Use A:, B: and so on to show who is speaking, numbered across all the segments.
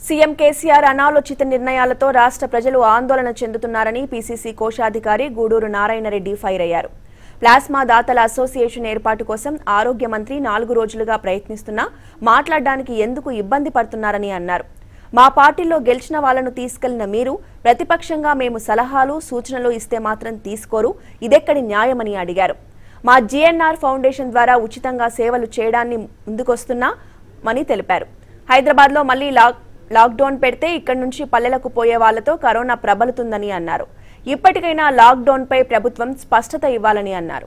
A: CM KCR అనాలోచిత నిర్ణయాలతో రాష్ట్ర ప్రజలు ఆందోళన చెందుతున్నారని పీసీసీ కోశాధికారి గూడూరు నారాయణరెడ్డి ఫైర్ అయ్యారు ప్లాస్మా దాతల అసోసియేషన్ ఏర్పాటు కోసం ఆరోగ్య మంత్రి నాలుగు రోజులుగా ప్రయత్నిస్తున్నా మాట్లాడడానికి ఎందుకు ఇబ్బంది పడుతున్నారని అన్నారు మా పార్టీలో గెలిచిన వాళ్లను తీసుకెళ్లిన మీరు ప్రతిపక్షంగా మేము సలహాలు సూచనలు ఇస్తే మాత్రం తీసుకోరు ఇదెక్కడి న్యాయమని అడిగారు మా జీఎన్ఆర్ ఫౌండేషన్ ద్వారా ఉచితంగా సేవలు చేయడాన్ని ముందుకొస్తున్నామని తెలిపారు హైదరాబాద్ లో మళ్లీ లాక్ లాక్డౌన్ పెడితే ఇక్కడి నుంచి పల్లెలకు పోయే వాళ్లతో కరోనా ప్రబలుతుందని అన్నారు ఇప్పటికైనా లాక్డౌన్ పై ప్రభుత్వం స్పష్టత ఇవ్వాలని అన్నారు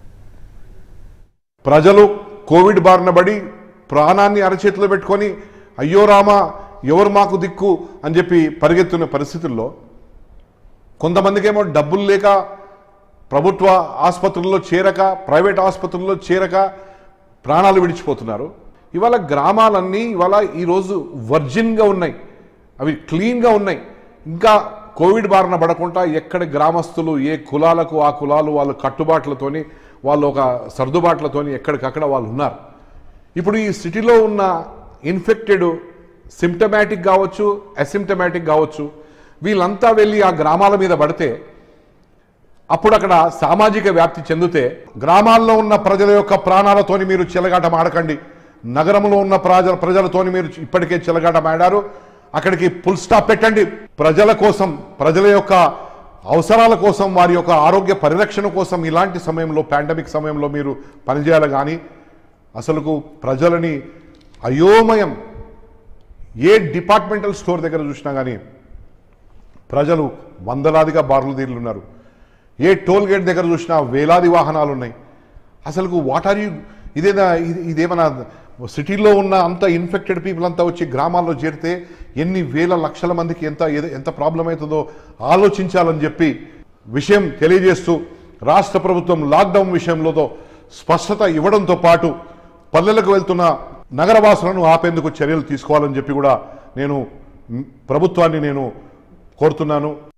B: ప్రజలు కోవిడ్ బారిన పడి ప్రాణాన్ని అరచేతిలో పెట్టుకొని అయ్యో రామా ఎవరు మాకు దిక్కు అని చెప్పి పరిగెత్తున్న పరిస్థితుల్లో కొంతమందికేమో డబ్బులు లేక ప్రభుత్వ ఆసుపత్రుల్లో చేరక ప్రైవేట్ ఆసుపత్రుల్లో చేరక ప్రాణాలు విడిచిపోతున్నారు ఇవాళ గ్రామాలన్నీ ఇవాళ ఈరోజు వర్జిన్గా ఉన్నాయి అవి క్లీన్గా ఉన్నాయి ఇంకా కోవిడ్ బారిన పడకుండా ఎక్కడ గ్రామస్తులు ఏ కులాలకు ఆ కులాలు వాళ్ళు కట్టుబాట్లతోని వాళ్ళు ఒక సర్దుబాట్లతోని ఎక్కడికక్కడ వాళ్ళు ఉన్నారు ఇప్పుడు ఈ సిటీలో ఉన్న ఇన్ఫెక్టెడ్ సిమ్టమాటిక్ కావచ్చు అసిమ్టమాటిక్ కావచ్చు వీళ్ళంతా వెళ్ళి ఆ గ్రామాల మీద పడితే అప్పుడు అక్కడ సామాజిక వ్యాప్తి చెందితే గ్రామాల్లో ఉన్న ప్రజల యొక్క ప్రాణాలతోని మీరు చెలగాటం ఆడకండి నగరంలో ఉన్న ప్రజల ప్రజలతోని మీరు ఇప్పటికే చెలగాటం ఆడారు అక్కడికి ఫుల్ స్టాప్ పెట్టండి ప్రజల కోసం ప్రజల యొక్క అవసరాల కోసం వారి యొక్క ఆరోగ్య పరిరక్షణ కోసం ఇలాంటి సమయంలో పాండమిక్ సమయంలో మీరు పనిచేయాలి కానీ అసలుకు ప్రజలని అయోమయం ఏ డిపార్ట్మెంటల్ స్టోర్ దగ్గర చూసినా కానీ ప్రజలు వందలాదిగా బారులు తీరులున్నారు ఏ టోల్ గేట్ దగ్గర చూసినా వేలాది వాహనాలు ఉన్నాయి అసలు వాట్ ఆర్ యూ ఇదేనా ఇది ఇదేమన్నా సిటీలో ఉన్న అంత ఇన్ఫెక్టెడ్ పీపుల్ అంతా వచ్చి గ్రామాల్లో చేరితే ఎన్ని వేల లక్షల మందికి ఎంత ఏద- ఎంత ప్రాబ్లం అవుతుందో ఆలోచించాలని చెప్పి విషయం తెలియజేస్తూ రాష్ట్ర ప్రభుత్వం లాక్డౌన్ విషయంలోతో స్పష్టత ఇవ్వడంతో పాటు పల్లెలకు వెళ్తున్న నగరవాసులను ఆపేందుకు చర్యలు తీసుకోవాలని చెప్పి కూడా నేను మ్, ప్రభుత్వాన్ని నేను కోరుతున్నాను